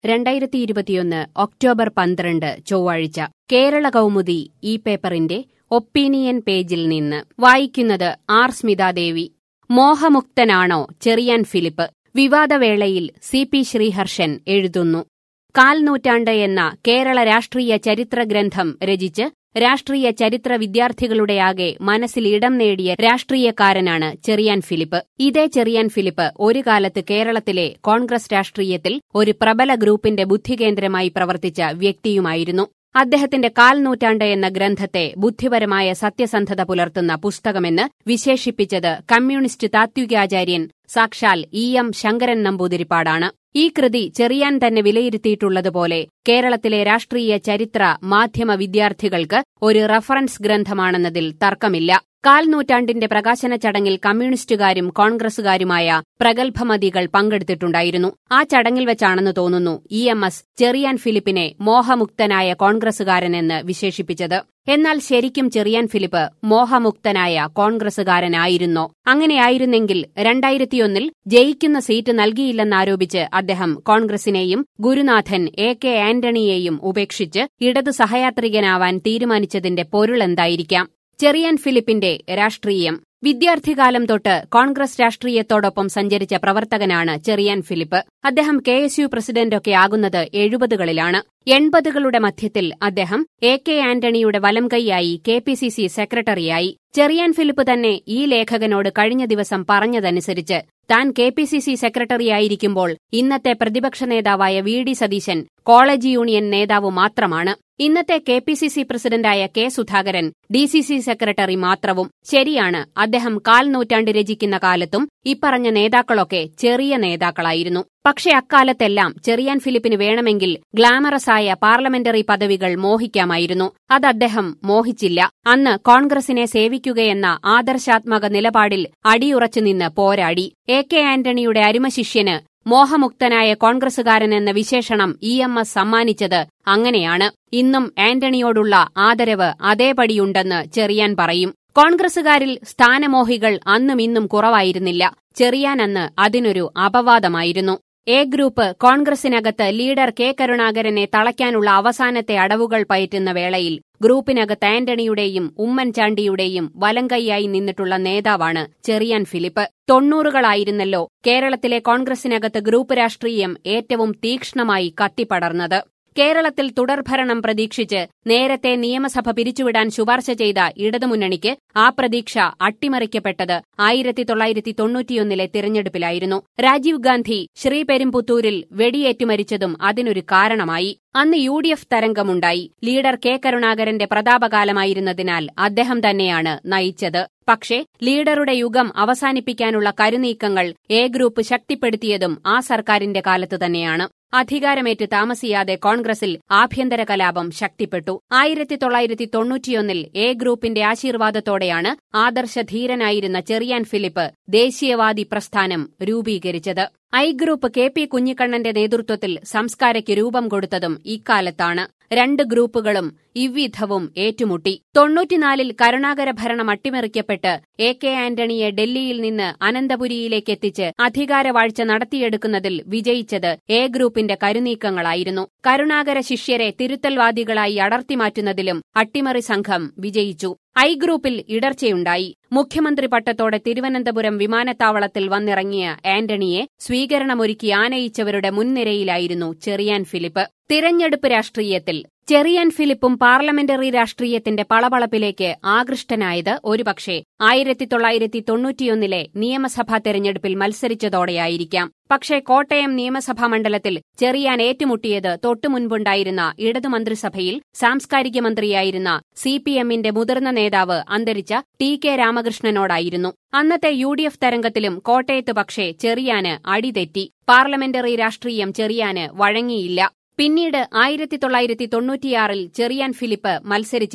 രണ്ടായിരത്തി ഇരുപത്തിയൊന്ന് ഒക്ടോബർ പന്ത്രണ്ട് ചൊവ്വാഴ്ച കേരള കൗമുദി ഈ പേപ്പറിന്റെ ഒപ്പീനിയൻ പേജിൽ നിന്ന് വായിക്കുന്നത് ആർ സ്മിതാദേവി മോഹമുക്തനാണോ ചെറിയാൻ ഫിലിപ്പ് വിവാദവേളയിൽ സി പി ശ്രീഹർഷൻ എഴുതുന്നു കാൽ നൂറ്റാണ്ട് എന്ന കേരള രാഷ്ട്രീയ ചരിത്ര ഗ്രന്ഥം രചിച്ച് രാഷ്ട്രീയ ചരിത്ര വിദ്യാർത്ഥികളുടെയാകെ മനസ്സിൽ ഇടം നേടിയ രാഷ്ട്രീയക്കാരനാണ് ചെറിയാൻ ഫിലിപ്പ് ഇതേ ചെറിയാൻ ഫിലിപ്പ് ഒരു കാലത്ത് കേരളത്തിലെ കോൺഗ്രസ് രാഷ്ട്രീയത്തിൽ ഒരു പ്രബല ഗ്രൂപ്പിന്റെ ബുദ്ധികേന്ദ്രമായി പ്രവർത്തിച്ച വ്യക്തിയുമായിരുന്നു അദ്ദേഹത്തിന്റെ കാൽ നൂറ്റാണ്ട് എന്ന ഗ്രന്ഥത്തെ ബുദ്ധിപരമായ സത്യസന്ധത പുലർത്തുന്ന പുസ്തകമെന്ന് വിശേഷിപ്പിച്ചത് കമ്മ്യൂണിസ്റ്റ് താത്വികാചാര്യൻ സാക്ഷാൽ ഇ എം ശങ്കരൻ നമ്പൂതിരിപ്പാടാണ് ഈ കൃതി ചെറിയാൻ തന്നെ വിലയിരുത്തിയിട്ടുള്ളതുപോലെ കേരളത്തിലെ രാഷ്ട്രീയ ചരിത്ര മാധ്യമ വിദ്യാർത്ഥികൾക്ക് ഒരു റഫറൻസ് ഗ്രന്ഥമാണെന്നതിൽ തർക്കമില്ല കാൽ നൂറ്റാണ്ടിന്റെ പ്രകാശന ചടങ്ങിൽ കമ്മ്യൂണിസ്റ്റുകാരും കോൺഗ്രസുകാരുമായ പ്രഗത്ഭമതികൾ പങ്കെടുത്തിട്ടുണ്ടായിരുന്നു ആ ചടങ്ങിൽ വെച്ചാണെന്ന് തോന്നുന്നു ഇ എം എസ് ചെറിയാൻ ഫിലിപ്പിനെ മോഹമുക്തനായ കോൺഗ്രസുകാരനെന്ന് വിശേഷിപ്പിച്ചത് എന്നാൽ ശരിക്കും ചെറിയാൻ ഫിലിപ്പ് മോഹമുക്തനായ കോൺഗ്രസുകാരനായിരുന്നോ അങ്ങനെയായിരുന്നെങ്കിൽ രണ്ടായിരത്തിയൊന്നിൽ ജയിക്കുന്ന സീറ്റ് നൽകിയില്ലെന്നാരോപിച്ച് അദ്ദേഹം കോൺഗ്രസിനെയും ഗുരുനാഥൻ എ കെ ആന്റണിയെയും ഉപേക്ഷിച്ച് ഇടതു സഹയാത്രികനാവാൻ തീരുമാനിച്ചതിന്റെ പൊരുളെന്തായിരിക്കാം ചെറിയാൻ ഫിലിപ്പിന്റെ രാഷ്ട്രീയം വിദ്യാർത്ഥികാലം തൊട്ട് കോൺഗ്രസ് രാഷ്ട്രീയത്തോടൊപ്പം സഞ്ചരിച്ച പ്രവർത്തകനാണ് ചെറിയാൻ ഫിലിപ്പ് അദ്ദേഹം കെ എസ് യു പ്രസിഡന്റൊക്കെ ആകുന്നത് എഴുപതുകളിലാണ് എൺപതുകളുടെ മധ്യത്തിൽ അദ്ദേഹം എ കെ ആന്റണിയുടെ വലംകൈയായി കെ പി സി സി സെക്രട്ടറിയായി ചെറിയാൻ ഫിലിപ്പ് തന്നെ ഈ ലേഖകനോട് കഴിഞ്ഞ ദിവസം പറഞ്ഞതനുസരിച്ച് താൻ കെ പി സി സി സെക്രട്ടറിയായിരിക്കുമ്പോൾ ഇന്നത്തെ പ്രതിപക്ഷ നേതാവായ V D Satheesan college union നേതാവ് മാത്രമാണ് ഇന്നത്തെ കെ പി സി സി പ്രസിഡന്റായ K Sudhakaran D C C secretary മാത്രവും ശരിയാണ് അദ്ദേഹം കാൽ നൂറ്റാണ്ട് രചിക്കുന്ന കാലത്തും ഇപ്പറഞ്ഞ നേതാക്കളൊക്കെ ചെറിയ നേതാക്കളായിരുന്നു പക്ഷെ അക്കാലത്തെല്ലാം ചെറിയാൻ ഫിലിപ്പിന് വേണമെങ്കിൽ ഗ്ലാമറസായ പാർലമെന്ററി പദവികൾ മോഹിക്കാമായിരുന്നു അത് അദ്ദേഹം മോഹിച്ചില്ല അന്ന് കോൺഗ്രസിനെ സേവിക്കുകയെന്ന ആദർശാത്മക നിലപാടിൽ അടിയുറച്ചുനിന്ന് പോരാടി എ കെ ആന്റണിയുടെ അരുമശിഷ്യന് മോഹമുക്തനായ കോൺഗ്രസുകാരനെന്ന വിശേഷണം ഇ എം എസ് സമ്മാനിച്ചത് അങ്ങനെയാണ് ഇന്നും ആന്റണിയോടുള്ള ആദരവ് അതേപടിയുണ്ടെന്ന് ചെറിയാൻ പറയും കോൺഗ്രസുകാരിൽ സ്ഥാനമോഹികൾ അന്നും ഇന്നും കുറവായിരുന്നില്ല ചെറിയാൻ അന്ന് അതിനൊരു അപവാദമായിരുന്നു എ ഗ്രൂപ്പ് കോൺഗ്രസിനകത്ത് ലീഡർ കെ കരുണാകരനെ തളയ്ക്കാനുള്ള അവസാനത്തെ അടവുകൾ പയറ്റുന്ന വേളയിൽ ഗ്രൂപ്പിനകത്ത് ആന്റണിയുടെയും ഉമ്മൻചാണ്ടിയുടെയും വലങ്കൈയായി നിന്നിട്ടുള്ള നേതാവാണ് ചെറിയാൻ ഫിലിപ്പ് തൊണ്ണൂറുകളായിരുന്നല്ലോ കേരളത്തിലെ കോൺഗ്രസിനകത്ത് ഗ്രൂപ്പ് രാഷ്ട്രീയം ഏറ്റവും തീക്ഷ്ണമായി കത്തിപ്പടർന്നത് കേരളത്തിൽ തുടർഭരണം പ്രതീക്ഷിച്ച് നേരത്തെ നിയമസഭ പിരിച്ചുവിടാൻ ശുപാർശ ചെയ്ത ഇടതുമുന്നണിക്ക് ആ പ്രതീക്ഷ അട്ടിമറിക്കപ്പെട്ടത് ആയിരത്തി തൊള്ളായിരത്തി തൊണ്ണൂറ്റിയൊന്നിലെ തിരഞ്ഞെടുപ്പിലായിരുന്നു രാജീവ് ഗാന്ധി ശ്രീപെരുമ്പുത്തൂരിൽ വെടിയേറ്റു മരിച്ചതും അതിനൊരു കാരണമായി അന്ന് യു ഡി എഫ് തരംഗമുണ്ടായി ലീഡർ കെ കരുണാകരന്റെ പ്രതാപകാലമായിരുന്നതിനാൽ അദ്ദേഹം തന്നെയാണ് നയിച്ചത് പക്ഷേ ലീഡറുടെ യുഗം അവസാനിപ്പിക്കാനുള്ള കരുനീക്കങ്ങൾ എ ഗ്രൂപ്പ് ശക്തിപ്പെടുത്തിയതും ആ സർക്കാരിന്റെ കാലത്ത് തന്നെയാണ് അധികാരമേറ്റ് താമസിയാതെ കോൺഗ്രസിൽ ആഭ്യന്തര കലാപം ശക്തിപ്പെട്ടു ആയിരത്തി തൊള്ളായിരത്തി തൊണ്ണൂറ്റിയൊന്നിൽ എ ഗ്രൂപ്പിന്റെ ആശീർവാദത്തോടെയാണ് ആദർശധീരനായിരുന്ന ചെറിയാൻ ഫിലിപ്പ് ദേശീയവാദി പ്രസ്ഥാനം രൂപീകരിച്ചത് ഐ ഗ്രൂപ്പ് കെ പി കുഞ്ഞിക്കണ്ണന്റെ നേതൃത്വത്തിൽ സംസ്കാരയ്ക്ക് രൂപം കൊടുത്തതും ഇക്കാലത്താണ് രണ്ട് ഗ്രൂപ്പുകളും ഇவ்விധവും ഏറ്റുമുട്ടി തൊണ്ണൂറ്റിനാലിൽ കരുണാകര ഭരണം അട്ടിമറിക്കപ്പെട്ട് എ കെ ആന്റണിയെ ഡൽഹിയിൽ നിന്ന് അനന്തപുരിയിലേക്കെത്തിച്ച് അധികാരവാഴ്ച നടത്തിയെടുക്കുന്നതിൽ വിജയിച്ചത് എ ഗ്രൂപ്പിന്റെ കരുനീക്കങ്ങളായിരുന്നു കരുണാകര ശിഷ്യരെ തിരുത്തൽവാദികളായി അടർത്തിമാറ്റുന്നതിലും അട്ടിമറി സംഘം വിജയിച്ചു ഐ ഗ്രൂപ്പിൽ ഇടർച്ചയുണ്ടായി മുഖ്യമന്ത്രി പട്ടത്തോടെ തിരുവനന്തപുരം വിമാനത്താവളത്തിൽ വന്നിറങ്ങിയ ആന്റണിയെ സ്വീകരണമൊരുക്കി ആനയിച്ചവരുടെ മുൻനിരയിലായിരുന്നു ചെറിയാൻ ഫിലിപ്പ് തിരഞ്ഞെടുപ്പ് രാഷ്ട്രീയത്തിൽ ചെറിയാൻ ഫിലിപ്പും പാർലമെന്ററി രാഷ്ട്രീയത്തിന്റെ പളപളപ്പിലേക്ക് ആകൃഷ്ടനായത് ഒരുപക്ഷെ ആയിരത്തി തൊള്ളായിരത്തി തൊണ്ണൂറ്റിയൊന്നിലെ നിയമസഭാ തെരഞ്ഞെടുപ്പിൽ മത്സരിച്ചതോടെയായിരിക്കാം പക്ഷേ കോട്ടയം നിയമസഭാ മണ്ഡലത്തിൽ ചെറിയാൻ ഏറ്റുമുട്ടിയത് തൊട്ടുമുൻപുണ്ടായിരുന്ന ഇടതുമന്ത്രിസഭയിൽ സാംസ്കാരിക മന്ത്രിയായിരുന്ന സി പി എമ്മിന്റെ മുതിർന്ന നേതാവ് അന്തരിച്ച ടി കെ രാമകൃഷ്ണനോടായിരുന്നു അന്നത്തെ യു ഡി എഫ് തരംഗത്തിലും കോട്ടയത്ത് പക്ഷേ ചെറിയാന് അടിതെറ്റി പാർലമെന്ററി രാഷ്ട്രീയം ചെറിയാന് വഴങ്ങിയില്ല പിന്നീട് ആയിരത്തി തൊള്ളായിരത്തി തൊണ്ണൂറ്റിയാറിൽ ചെറിയാൻ ഫിലിപ്പ് മത്സരിച്ചില്ല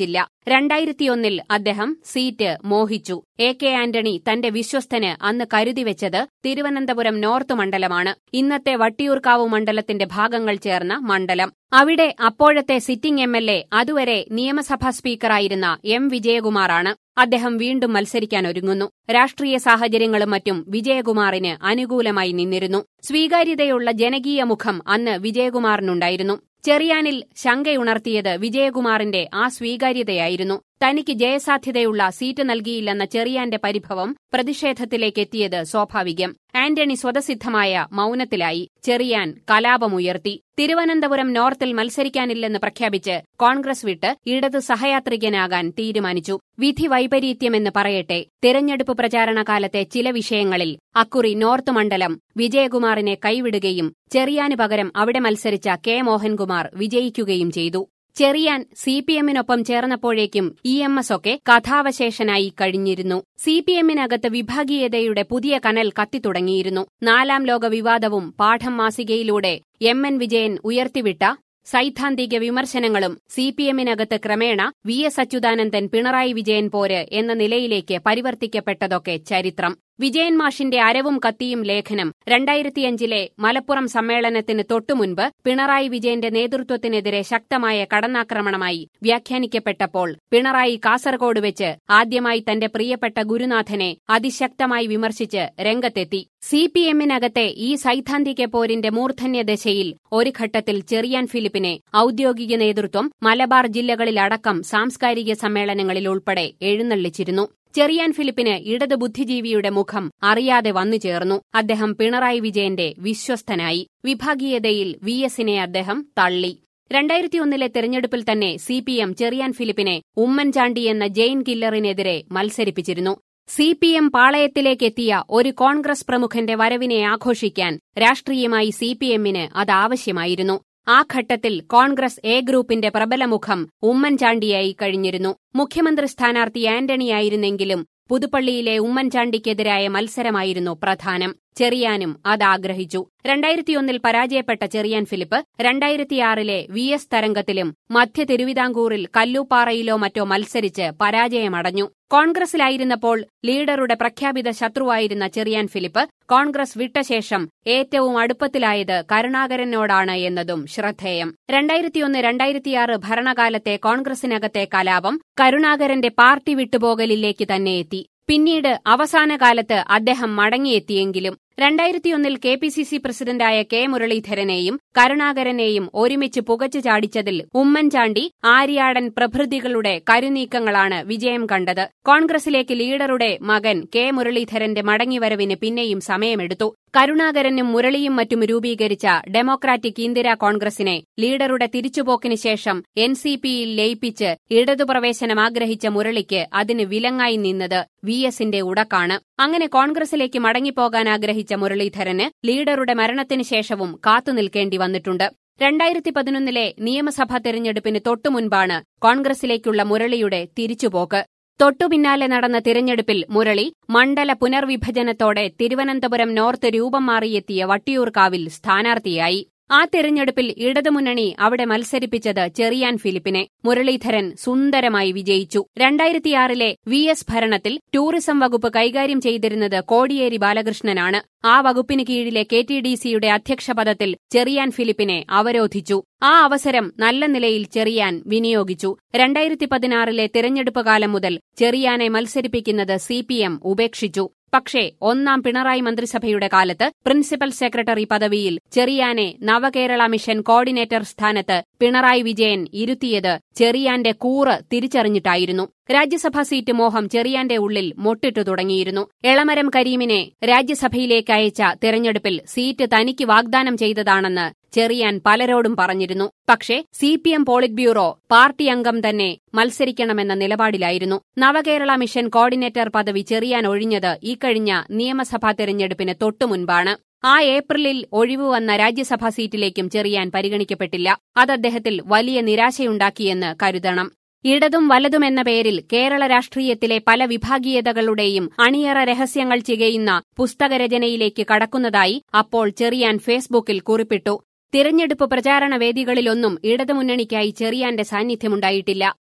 രണ്ടായിരത്തിയൊന്നിൽ അദ്ദേഹം സീറ്റ് മോഹിച്ചു എ കെ ആന്റണി തന്റെ വിശ്വസ്തന് അന്ന് കരുതിവെച്ചത് തിരുവനന്തപുരം നോർത്ത് മണ്ഡലമാണ് ഇന്നത്തെ വട്ടിയൂർക്കാവ് മണ്ഡലത്തിന്റെ ഭാഗങ്ങൾ ചേർന്ന മണ്ഡലം അവിടെ അപ്പോഴത്തെ സിറ്റിംഗ് എം എൽ എ അതുവരെ നിയമസഭാ സ്പീക്കറായിരുന്ന എം വിജയകുമാറാണ് അദ്ദേഹം വീണ്ടും മത്സരിക്കാനൊരുങ്ങുന്നു രാഷ്ട്രീയ സാഹചര്യങ്ങളും മറ്റും വിജയകുമാറിന് അനുകൂലമായി നിന്നിരുന്നു സ്വീകാര്യതയുള്ള ജനകീയ മുഖം അന്ന് വിജയകുമാറിനുണ്ടായിരുന്നു ചെറിയാനിൽ ശങ്കയുണർത്തിയത് വിജയകുമാറിന്റെ ആ സ്വീകാര്യതയായിരുന്നു തനിക്ക് ജയസാധ്യതയുള്ള സീറ്റ് നൽകിയില്ലെന്ന ചെറിയാന്റെ പരിഭവം പ്രതിഷേധത്തിലേക്കെത്തിയത് സ്വാഭാവികം ആന്റണി സ്വതസിദ്ധമായ മൌനത്തിലായി ചെറിയാൻ കലാപമുയർത്തി തിരുവനന്തപുരം നോർത്തിൽ മത്സരിക്കാനില്ലെന്ന് പ്രഖ്യാപിച്ച് കോൺഗ്രസ് വിട്ട് ഇടത് സഹയാത്രികനാകാൻ തീരുമാനിച്ചു വിധി വൈപരീത്യമെന്ന് പറയട്ടെ തിരഞ്ഞെടുപ്പ് പ്രചാരണ കാലത്തെ ചില വിഷയങ്ങളിൽ അക്കുറി നോർത്ത് മണ്ഡലം വിജയകുമാറിനെ കൈവിടുകയും ചെറിയാന് പകരം അവിടെ മത്സരിച്ച കെ മോഹൻകുമാർ വിജയിക്കുകയും ചെയ്തു ചെറിയാൻ സി പി എമ്മിനൊപ്പം ചേർന്നപ്പോഴേക്കും ഇ എം എസ് ഒക്കെ കഥാവശേഷനായി കഴിഞ്ഞിരുന്നു സി പി എമ്മിനകത്ത് വിഭാഗീയതയുടെ പുതിയ കനൽ കത്തിത്തുടങ്ങിയിരുന്നു നാലാം ലോക വിവാദവും പാഠം മാസികയിലൂടെ എം എൻ വിജയൻ ഉയർത്തിവിട്ട സൈദ്ധാന്തിക വിമർശനങ്ങളും സി പി എമ്മിനകത്ത് ക്രമേണ വി എസ് അച്യുതാനന്ദൻ പിണറായി വിജയൻ പോര് എന്ന നിലയിലേക്ക് പരിവർത്തിക്കപ്പെട്ടതൊക്കെ ചരിത്രം വിജയൻ മാഷിന്റെ അരവും കത്തിയും ലേഖനം രണ്ടായിരത്തിയഞ്ചിലെ മലപ്പുറം സമ്മേളനത്തിന് തൊട്ടുമുൻപ് പിണറായി വിജയന്റെ നേതൃത്വത്തിനെതിരെ ശക്തമായ കടന്നാക്രമണമായി വ്യാഖ്യാനിക്കപ്പെട്ടപ്പോൾ പിണറായി കാസർകോട് വെച്ച് ആദ്യമായി തന്റെ പ്രിയപ്പെട്ട ഗുരുനാഥനെ അതിശക്തമായി വിമർശിച്ച് രംഗത്തെത്തി സി പി എമ്മിനകത്തെ ഈ സൈദ്ധാന്തിക പോരിന്റെ മൂർധന്യദശയിൽ ഒരു ഘട്ടത്തിൽ ചെറിയാൻ ഫിലിപ്പിനെ ഔദ്യോഗിക നേതൃത്വം മലബാർ ജില്ലകളിലടക്കം സാംസ്കാരിക സമ്മേളനങ്ങളിൽ ഉൾപ്പെടെ എഴുന്നള്ളിച്ചിരുന്നു ചെറിയാൻ ഫിലിപ്പിന് ഇടത് ബുദ്ധിജീവിയുടെ മുഖം അറിയാതെ വന്നു ചേർന്നു അദ്ദേഹം പിണറായി വിജയന്റെ വിശ്വസ്തനായി വിഭാഗീയതയിൽ വി എസിനെ അദ്ദേഹം തള്ളി രണ്ടായിരത്തിയൊന്നിലെ തെരഞ്ഞെടുപ്പിൽ തന്നെ സി പി എം ചെറിയാൻ ഫിലിപ്പിനെ ഉമ്മൻചാണ്ടി എന്ന ജെയിൻ കില്ലറിനെതിരെ മത്സരിപ്പിച്ചിരുന്നു സി പി എം പാളയത്തിലേക്കെത്തിയ ഒരു കോൺഗ്രസ് പ്രമുഖന്റെ വരവിനെ ആഘോഷിക്കാൻ രാഷ്ട്രീയമായി സി പി എമ്മിന് അതാവശ്യമായിരുന്നു ആ ഘട്ടത്തിൽ കോൺഗ്രസ് എ ഗ്രൂപ്പിന്റെ പ്രബലമുഖം ഉമ്മൻചാണ്ടിയായി കഴിഞ്ഞിരുന്നു മുഖ്യമന്ത്രി സ്ഥാനാർത്ഥി ആന്റണിയായിരുന്നെങ്കിലും പുതുപ്പള്ളിയിലെ ഉമ്മൻചാണ്ടിക്കെതിരായ മത്സരമായിരുന്നു പ്രധാനം ചെറിയാനും അതാഗ്രഹിച്ചു രണ്ടായിരത്തിയൊന്നിൽ പരാജയപ്പെട്ട ചെറിയാൻ ഫിലിപ്പ് രണ്ടായിരത്തിയാറിലെ വി എസ് തരംഗത്തിലും മധ്യ തിരുവിതാംകൂറിൽ കല്ലൂപ്പാറയിലോ മറ്റോ മത്സരിച്ച് പരാജയമടഞ്ഞു കോൺഗ്രസിലായിരുന്നപ്പോൾ ലീഡറുടെ പ്രഖ്യാപിത ശത്രുവായിരുന്ന ചെറിയാൻ ഫിലിപ്പ് കോൺഗ്രസ് വിട്ട ശേഷം ഏറ്റവും അടുപ്പത്തിലായത് കരുണാകരനോടാണ് എന്നതും ശ്രദ്ധേയം രണ്ടായിരത്തിയൊന്ന് രണ്ടായിരത്തിയാറ് ഭരണകാലത്തെ കോൺഗ്രസിനകത്തെ കലാപം കരുണാകരന്റെ പാർട്ടി വിട്ടുപോകലിലേക്ക് തന്നെ എത്തി പിന്നീട് അവസാന കാലത്ത് അദ്ദേഹം മടങ്ങിയെത്തിയെങ്കിലും രണ്ടായിരത്തിയൊന്നിൽ കെ പി സി സി പ്രസിഡന്റായ കെ മുരളീധരനെയും കരുണാകരനെയും ഒരുമിച്ച് പുകച്ചു ചാടിച്ചതിൽ ഉമ്മൻചാണ്ടി ആര്യാടൻ പ്രഭൃതികളുടെ കരുനീക്കങ്ങളാണ് വിജയം കണ്ടത് കോൺഗ്രസിലേക്ക് ലീഡറുടെ മകൻ കെ മുരളീധരന്റെ മടങ്ങിവരവിന് പിന്നെയും സമയമെടുത്തു കരുണാകരനും മുരളിയും മറ്റും രൂപീകരിച്ച ഡെമോക്രാറ്റിക് ഇന്ദിരാ കോൺഗ്രസിനെ ലീഡറുടെ തിരിച്ചുപോക്കിന് ശേഷം എൻ സി പിയിൽ ലയിപ്പിച്ച് ഇടതുപ്രവേശനം ആഗ്രഹിച്ച മുരളിക്ക് അതിന് വിലങ്ങായി നിന്നത് വി എസിന്റെ ഉടക്കാണ് അങ്ങനെ കോൺഗ്രസിലേക്ക് മടങ്ങിപ്പോകാൻ ആഗ്രഹിച്ച മുരളീധരന് ലീഡറുടെ മരണത്തിന് ശേഷവും കാത്തുനിൽക്കേണ്ടി വന്നിട്ടുണ്ട് രണ്ടായിരത്തി പതിനൊന്നിലെ നിയമസഭാ തെരഞ്ഞെടുപ്പിന് തൊട്ടുമുൻപാണ് കോൺഗ്രസിലേക്കുള്ള മുരളിയുടെ തിരിച്ചുപോക്ക് തൊട്ടുപിന്നാലെ നടന്ന തിരഞ്ഞെടുപ്പിൽ മുരളി മണ്ഡല പുനർവിഭജനത്തോടെ തിരുവനന്തപുരം നോർത്ത് രൂപം മാറിയെത്തിയ വട്ടിയൂർക്കാവിൽ സ്ഥാനാർത്ഥിയായി ആ തെരഞ്ഞെടുപ്പിൽ ഇടതുമുന്നണി അവിടെ മത്സരിപ്പിച്ചത് ചെറിയാൻ ഫിലിപ്പിനെ മുരളീധരൻ സുന്ദരമായി വിജയിച്ചു രണ്ടായിരത്തിയാറിലെ വി എസ് ഭരണത്തിൽ ടൂറിസം വകുപ്പ് കൈകാര്യം ചെയ്തിരുന്നത് കോടിയേരി ബാലകൃഷ്ണനാണ് ആ വകുപ്പിന് കീഴിലെ കെ ടി ഡി സിയുടെ അധ്യക്ഷ പദത്തിൽ ചെറിയാൻ ഫിലിപ്പിനെ അവരോധിച്ചു ആ അവസരം നല്ല നിലയിൽ ചെറിയാൻ വിനിയോഗിച്ചു രണ്ടായിരത്തി പതിനാറിലെ തിരഞ്ഞെടുപ്പ് കാലം മുതൽ ചെറിയാനെ മത്സരിപ്പിക്കുന്നത് സി പി എം ഉപേക്ഷിച്ചു പക്ഷേ ഒന്നാം പിണറായി മന്ത്രിസഭയുടെ കാലത്ത് പ്രിൻസിപ്പൽ സെക്രട്ടറി പദവിയിൽ ചെറിയാനെ നവകേരള മിഷൻ കോർഡിനേറ്റർ സ്ഥാനത്ത് പിണറായി വിജയൻ ഇരുത്തിയത് ചെറിയാന്റെ കൂറ് തിരിച്ചറിഞ്ഞിട്ടായിരുന്നു രാജ്യസഭാ സീറ്റ് മോഹം ചെറിയാന്റെ ഉള്ളിൽ മൊട്ടിട്ടു തുടങ്ങിയിരുന്നു എളമരം കരീമിനെ രാജ്യസഭയിലേക്ക് അയച്ച തെരഞ്ഞെടുപ്പിൽ സീറ്റ് തനിക്ക് വാഗ്ദാനം ചെയ്തതാണെന്ന് ചെറിയാൻ പലരോടും പറഞ്ഞിരുന്നു പക്ഷേ C P M politburo party അംഗം തന്നെ മത്സരിക്കണമെന്ന നിലപാടിലായിരുന്നു നവകേരള മിഷൻ കോർഡിനേറ്റർ പദവി ചെറിയാൻ ഒഴിഞ്ഞത് ഇക്കഴിഞ്ഞ നിയമസഭാ തെരഞ്ഞെടുപ്പിന് തൊട്ടുമുൻപാണ് ആ ഏപ്രിലിൽ ഒഴിവ് വന്ന രാജ്യസഭാ സീറ്റിലേക്കും ചെറിയാൻ പരിഗണിക്കപ്പെട്ടില്ല അത് അദ്ദേഹത്തിൽ വലിയ നിരാശയുണ്ടാക്കിയെന്ന് കരുതണം ഇടതും വലതുമെന്ന പേരിൽ കേരള രാഷ്ട്രീയത്തിലെ പല വിഭാഗീയതകളുടെയും അണിയറ രഹസ്യങ്ങൾ ചികയുന്ന പുസ്തകരചനയിലേക്ക് കടക്കുന്നതായി അപ്പോൾ ചെറിയാൻ ഫേസ്ബുക്കിൽ കുറിപ്പിട്ടു തിരഞ്ഞെടുപ്പ് പ്രചാരണ വേദികളിലൊന്നും ഇടതുമുന്നണിക്കായി ചെറിയാന്റെ സാന്നിധ്യമുണ്ടായിട്ടില്ല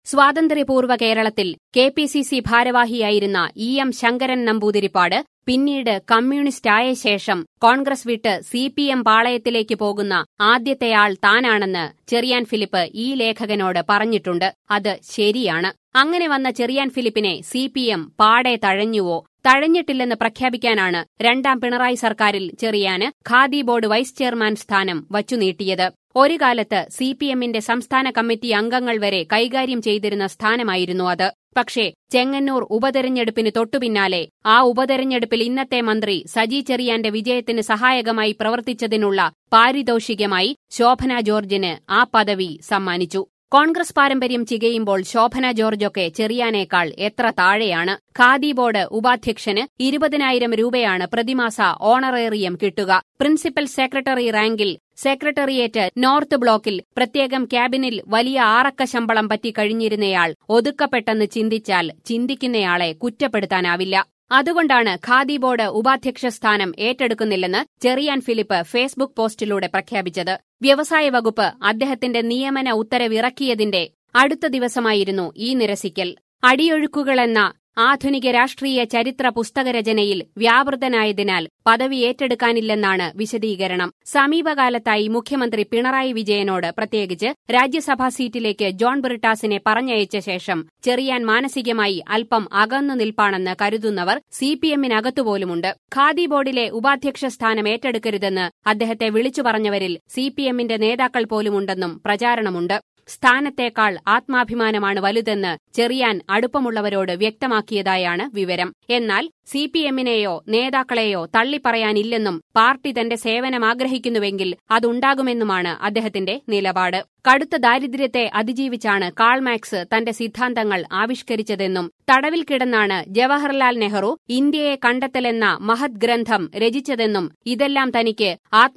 സ്വാതന്ത്ര്യപൂർവ്വ കേരളത്തിൽ കെ പി സി സി ഭാരവാഹിയായിരുന്ന ഇ എം ശങ്കരൻ നമ്പൂതിരിപ്പാട് പിന്നീട് കമ്മ്യൂണിസ്റ്റ് ആയ ശേഷം കോൺഗ്രസ് വിട്ട് സി പി എം പാളയത്തിലേക്ക് പോകുന്ന ആദ്യത്തെയാൾ താനാണെന്ന് ചെറിയാൻ ഫിലിപ്പ് ഈ ലേഖകനോട് പറഞ്ഞിട്ടുണ്ട് അത് ശരിയാണ് അങ്ങനെ വന്ന ചെറിയാൻ ഫിലിപ്പിനെ സി പി എം പാടെ തഴഞ്ഞുവോ തഴഞ്ഞിട്ടില്ലെന്ന് പ്രഖ്യാപിക്കാനാണ് രണ്ടാം പിണറായി സർക്കാരിൽ ചെറിയാന് ഖാദി ബോർഡ് വൈസ് ചെയർമാൻ സ്ഥാനം വച്ചുനീട്ടിയത് ഒരു കാലത്ത് സി പി എമ്മിന്റെ സംസ്ഥാന കമ്മിറ്റി അംഗങ്ങൾ വരെ കൈകാര്യം ചെയ്തിരുന്ന സ്ഥാനമായിരുന്നു അത് പക്ഷേ ചെങ്ങന്നൂർ ഉപതെരഞ്ഞെടുപ്പിന് തൊട്ടുപിന്നാലെ ആ ഉപതെരഞ്ഞെടുപ്പിൽ ഇന്നത്തെ മന്ത്രി സജി ചെറിയാന്റെ വിജയത്തിന് സഹായകമായി പ്രവർത്തിച്ചതിനുള്ള പാരിതോഷികമായി ശോഭന ജോർജിന് ആ പദവി സമ്മാനിച്ചു കോൺഗ്രസ് പാരമ്പര്യം ചികയുമ്പോൾ ശോഭന ജോർജൊക്കെ ചെറിയാനേക്കാൾ എത്ര താഴെയാണ് ഖാദി ബോർഡ് ഉപാധ്യക്ഷന് ഇരുപതിനായിരം രൂപയാണ് പ്രതിമാസ ഓണറേറിയം കിട്ടുക പ്രിൻസിപ്പൽ സെക്രട്ടറി റാങ്കിൽ സെക്രട്ടേറിയറ്റ് നോർത്ത് ബ്ലോക്കിൽ പ്രത്യേകം ക്യാബിനിൽ വലിയ ആറക്ക ശമ്പളം പറ്റി കഴിഞ്ഞിരുന്നയാൾ ഒതുക്കപ്പെട്ടെന്ന് ചിന്തിച്ചാൽ ചിന്തിക്കുന്നയാളെ കുറ്റപ്പെടുത്താനാവില്ല അതുകൊണ്ടാണ് ഖാദി ബോർഡ് ഉപാധ്യക്ഷ സ്ഥാനം ഏറ്റെടുക്കുന്നില്ലെന്ന് ചെറിയാൻ ഫിലിപ്പ് ഫേസ്ബുക്ക് പോസ്റ്റിലൂടെ പ്രഖ്യാപിച്ചത് വ്യവസായ വകുപ്പ് അദ്ദേഹത്തിന്റെ നിയമന ഉത്തരവിറക്കിയതിന്റെ അടുത്ത ദിവസമായിരുന്നു ഈ നിരസിക്കൽ അടിയൊഴുക്കുകളെന്ന ആധുനിക രാഷ്ട്രീയ ചരിത്ര പുസ്തകരചനയിൽ വ്യാപൃതനായതിനാൽ പദവി ഏറ്റെടുക്കാനില്ലെന്നാണ് വിശദീകരണം സമീപകാലത്തായി മുഖ്യമന്ത്രി പിണറായി വിജയനോട് പ്രത്യേകിച്ച് രാജ്യസഭാ സീറ്റിലേക്ക് ജോൺ ബ്രിട്ടാസിനെ പറഞ്ഞയച്ച ശേഷം ചെറിയാൻ മാനസികമായി അല്പം അകന്നു നിൽപ്പാണെന്ന് കരുതുന്നവർ സിപിഎമ്മിനകത്തുപോലുമുണ്ട് ഖാദി ബോർഡിലെ ഉപാധ്യക്ഷ സ്ഥാനം ഏറ്റെടുക്കരുതെന്ന് അദ്ദേഹത്തെ വിളിച്ചു പറഞ്ഞവരിൽ സിപിഎമ്മിന്റെ നേതാക്കൾ പോലുമുണ്ടെന്നും പ്രചാരണമുണ്ട് സ്ഥാനത്തേക്കാൾ ആത്മാഭിമാനമാണ് വലുതെന്ന് ചെറിയാൻ അടുപ്പമുള്ളവരോട് വ്യക്തമാക്കിയതായാണ് വിവരം എന്നാൽ സിപിഎമ്മിനെയോ നേതാക്കളെയോ തള്ളിപ്പറയാനില്ലെന്നും പാർട്ടി തന്റെ സേവനം ആഗ്രഹിക്കുന്നുവെങ്കിൽ അതുണ്ടാകുമെന്നുമാണ് അദ്ദേഹത്തിന്റെ നിലപാട് കടുത്ത ദാരിദ്ര്യത്തെ അതിജീവിച്ചാണ് കാൾമാക്സ് തന്റെ സിദ്ധാന്തങ്ങൾ ആവിഷ്കരിച്ചതെന്നും തടവിൽ കിടന്നാണ് ജവഹർലാൽ നെഹ്റു ഇന്ത്യയെ കണ്ടെത്തലെന്ന മഹത് ഗ്രന്ഥം രചിച്ചതെന്നും ഇതെല്ലാം തനിക്ക്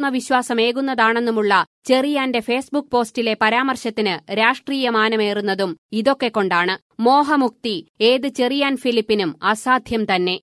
ആത്മവിശ്വാസമേകുന്നതാണെന്നുമുള്ള ചെറിയാന്റെ ഫേസ്ബുക്ക് പോസ്റ്റിലെ പരാമർശത്തിന് രാഷ്ട്രീയമാനമേറുന്നതും ഇതൊക്കെ കൊണ്ടാണ് മോഹമുക്തി ഏത് ചെറിയാൻ ഫിലിപ്പിനും അസാധ്യം തന്നെ